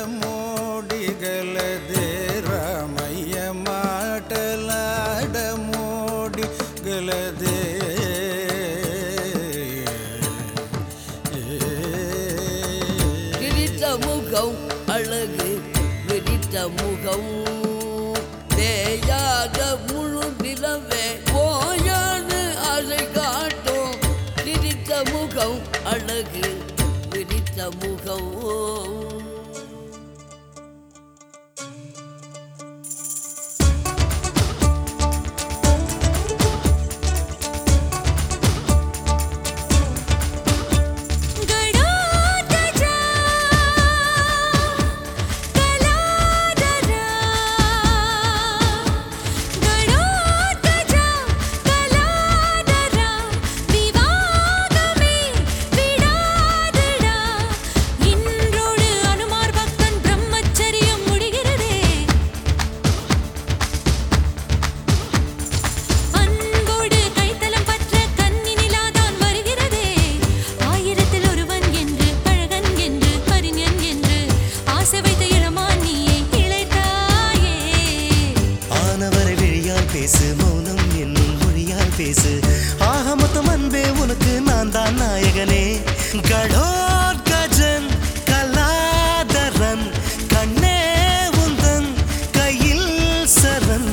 మోడిగలదే రామయ్య మాటలాడ మోడిగలదే விரித்த முகம் அழகு விரித்த முகம் தேயாக முழு நிலவே போயாது அதை காட்டும் விரித்த முகம் அழகு விரித்த முகம் गडोदजा कलादरा गडोदजा कलादरा விவாகமே விடாதடா இன்றோடு அனுமார் பக்தன் பிரம்மச்சரியம் முடிகிறதே அன்போடு கைத்தலம் பற்ற கன்னி நிலாதான் வருகிறதே ஆயிரத்தில் ஒருவன் என்று அழகன் என்று அறிஞன் என்று ஆசை வைத்த இளமான் நீயே இளைத்தாயே ஆனவரை விழியால் பேசு மௌனம் என்னும் மொழியால் பேசு ஆக மொத்தம் அன்பே உனக்கு நான் தான் நாயகனே கடோர் கஜன் கலாதரன் கண்ணே உந்தன் கையில் சரண்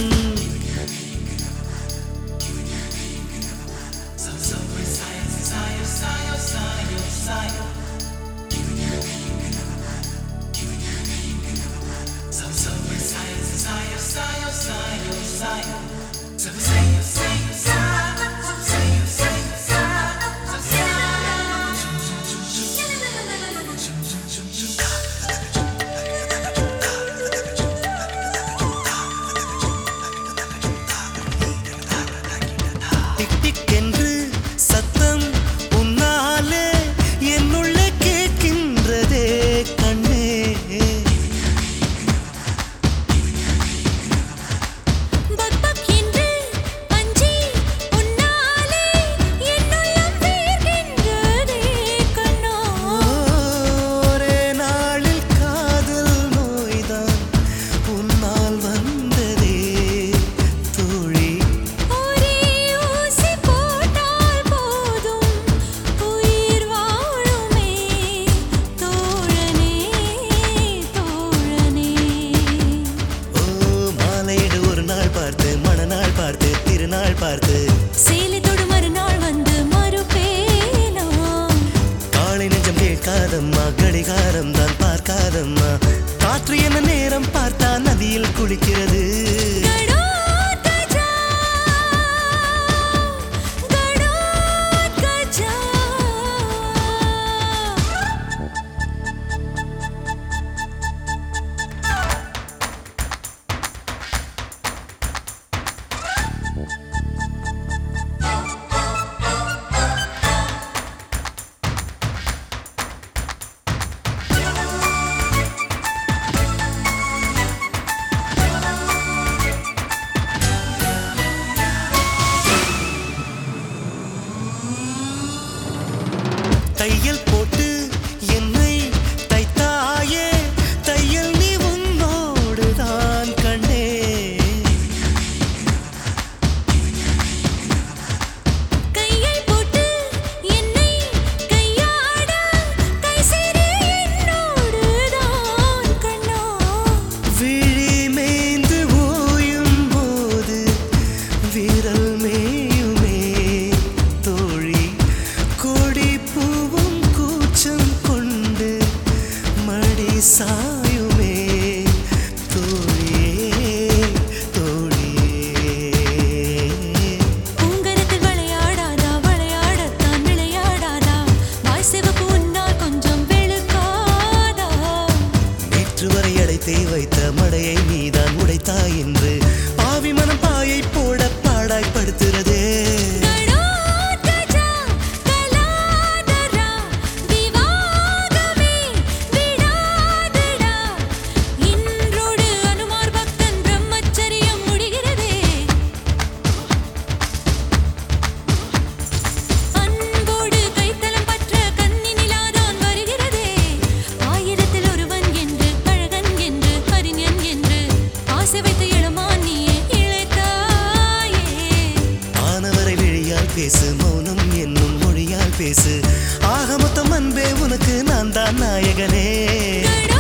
டிக் டிக் என்று சத்தம் உன்னாலே என்னுள்ளே கேட்கின்றதே கண்ணே பக் பக் என்று அஞ்சி உன்னாலே என்னுள்ளம் வீர்கின்றதே கண்ணா ஒரே நாளில் காதல் நோய்தான் உன்னால் வந்ததே தோழி ஒரே ஊசி போட்டால் போதும் உயிர் வாழுமே தோழனே தோழனே ஓ மாலையிடு ஒரு நாள் பார்த்து மணநாள் பார்த்து திருநாள் பார்த்து சேலை தொடு மறுநாள் வந்து மறுபேனா காலை நெஞ்சம் கேட்காதம்மா கடிகாரம் தான் பார்க்காதம்மா காற்று என்ன நேரம் பார்த்தா நதியில் குளிக்கிறது கடோத்கஜா கடோத்கஜா தையல் போட்டு என்னை தைத்தாயே தையல் நீ உன்னோடுதான் கண்ணே கையை போட்டு என்னை கையாட கை சேரு என்னோடுதான் கண்ணா விழி மேய்ந்து ஓயும் போது விரல் மேயுமே தோழி கொடி பூவும் கூச்சம் கொண்டு மடி சாயுமே தோழியே தோழியே உங்கரத்தில் விளையாடாதா விளையாடத்தான் விளையாடாதா வாய் சிவப்பு உன்னால் கொஞ்சம் வெளுக்காதா நேற்று வரை அடைத்தே வைத்த மடையை நீதான் உடைத்தாய் என்று பாவி மனம் பாயை போட பாடாய்ப்படுத்துறதே கடோத்கஜா கலாதரா விவாகமே விடாதடா இன்றோடு அனுமார் பக்தன் பிரம்மச்சரியம் முடிகிறதே அன்போடு கைத்தலம் பற்ற கன்னி நிலாதான் வருகிறதே ஆயிரத்தில் ஒருவன் என்று பேசு மௌனம் என்னும் மொழியால் பேசு ஆக மொத்தம் அன்பே உனக்கு நான் தான் நாயகனே கடா